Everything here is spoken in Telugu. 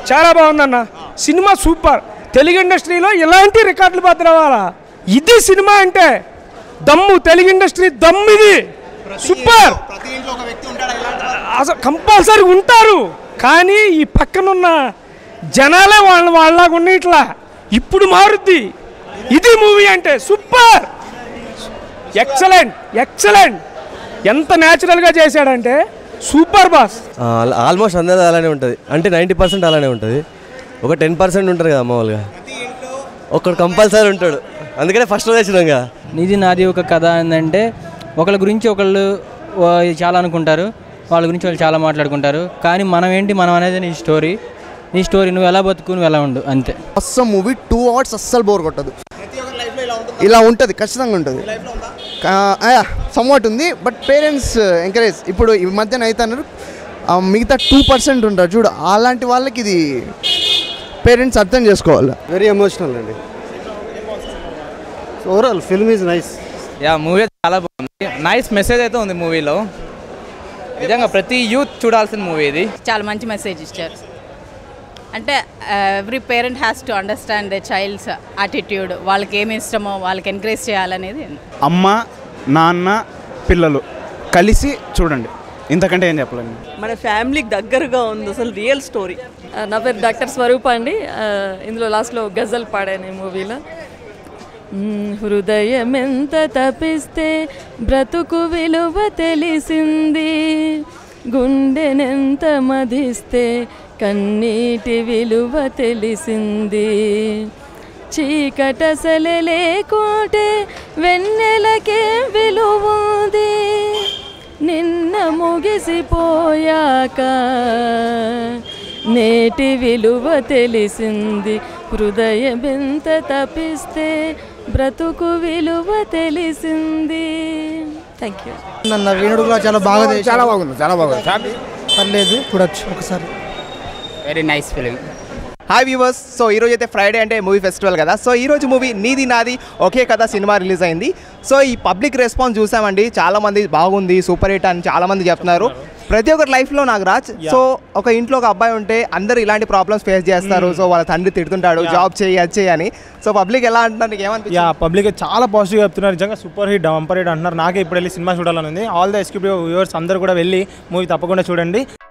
చాలా బాగుందన్న సినిమా సూపర్ తెలుగు ఇండస్ట్రీలో ఇలాంటి రికార్డులు బద్దలవ్వాలా ఇది సినిమా అంటే దమ్ము తెలుగు ఇండస్ట్రీ దమ్ము ఇది సూపర్ ప్రతి ఇంట్లో ఒక వ్యక్తి ఉంటాడు ఇలాంటి అసలు కంపల్సరీ ఉంటారు కానీ ఈ పక్కనున్న జనాలే వాళ్ళ వాళ్ళలాగా ఉన్నాయి ఇట్లా ఇప్పుడు మారుద్ది ఇది మూవీ అంటే సూపర్ ఎక్సలెంట్ ఎక్సలెంట్ ఎంత న్యాచురల్గా చేశాడంటే సూపర్ బాస్ ఆల్మోస్ట్ అందరిది అలానే ఉంటుంది అంటే నైంటీ పర్సెంట్ అలానే ఉంటుంది ఒక టెన్ పర్సెంట్ ఉంటారు కదా మామూలుగా ఒకడు కంపల్సరీ ఉంటాడు అందుకనే ఫస్ట్ రోజు వచ్చినాం కదా నీది నాది ఒక కథ ఏంటంటే ఒకళ్ళ గురించి ఒకళ్ళు ఆ, చాలా అనుకుంటారు వాళ్ళ గురించి వాళ్ళు చాలా మాట్లాడుకుంటారు కానీ మనం ఏంటి మనం అనేది నీ స్టోరీ నీ స్టోరీ నువ్వు ఎలా బతుకు నువ్వు ఎలా ఉండు అంతే అస్సం మూవీ టూ అవర్స్ అస్సలు బోర్ కొట్టదు ఇలా ఉంటుంది ఖచ్చితంగా ఉంటుంది సమ్వాట్ ఉంది బట్ పేరెంట్స్ ఎంకరేజ్ ఇప్పుడు ఈ మధ్యన అయితే అన్నారు ఆ, మిగతా టూ పర్సెంట్ ఉంటారు చూడు అలాంటి వాళ్ళకి ఇది పేరెంట్స్ అర్థం చేసుకోవాలి వెరీ ఎమోషనల్ అండి overall film is nice yeah movie చాలా బాగుంది నైస్ మెసేజ్ అయితే ఉంది మూవీలో నిజంగా ప్రతి యూత్ చూడాల్సిన మూవీ ఇది చాలా మంచి మెసేజ్ ఇచ్చారు అంటే every parent has to understand the child's attitude వాళ్ళకి ఏమి ఇష్టమో వాళ్ళకి ఎంకరేజ్ చేయాలనేది అమ్మ నాన్న పిల్లలు కలిసి చూడండి ఇంతకంటే ఏం చెప్పలేను మన ఫ్యామిలీకి దగ్గరగా ఉంది అసలు రియల్ స్టోరీ నా పేరు డాక్టర్ స్వరూప అండి ఆ, ఇందులో లాస్ట్లో గజల్ పాడాను ఈ మూవీలో మ్మ్, హృదయం ఎంత తపిస్తే బ్రతుకు విలువ తెలిసింది గుండెనెంత మదిస్తే కన్నీటి విలువ తెలిసింది చీకటసలే లేకుంటే వెన్నెలకే విలువుంది నిన్న ముగిసిపోయాక నేటి విలువ తెలిసింది హృదయం ఎంత తపిస్తే బ్రతుకు విలువ తెలిసింది థ్యాంక్ యూ నన్ను వీణుడు కూడా చాలా బాగా చాలా బాగుంది చాలా బాగుంది పర్లేదు చూడొచ్చు ఒకసారి very nice film hi viewers so ఈ రోజు అయితే ఫ్రైడే అంటే మూవీ ఫెస్టివల్ కదా సో ఈ రోజు మూవీ నీది నాది ఒకే కథ సినిమా రిలీజ్ అయింది సో ఈ పబ్లిక్ రెస్పాన్స్ చూసామండి చాలా మంది బాగుంది సూపర్ హిట్ అని చాలా మంది చెప్తున్నారు ప్రతి ఒక్కరి లైఫ్లో నాకు రాజ్ సో ఒక ఇంట్లో ఒక అబ్బాయి ఉంటే అందరూ ఇలాంటి ప్రాబ్లమ్స్ ఫేస్ చేస్తారు సో వాళ్ళ తండ్రి తిడుతుంటాడు జాబ్ చేయి అది చేయి అని సో పబ్లిక్ ఎలా అంటున్నారు నీకు ఏమనిపించింది యా పబ్లిక్ చాలా పాజిటివ్ చెప్తున్నారు నిజంగా సూపర్ హిట్ డంపర్ హిట్ అంటున్నారు నాకే ఇప్పుడు వెళ్ళి సినిమా చూడాలని ఉంది ఆల్ ద ఎస్క్యూటివ్ వ్యూవర్స్ అందరూ కూడా వెళ్ళి మూవీ తప్పకుండా చూడండి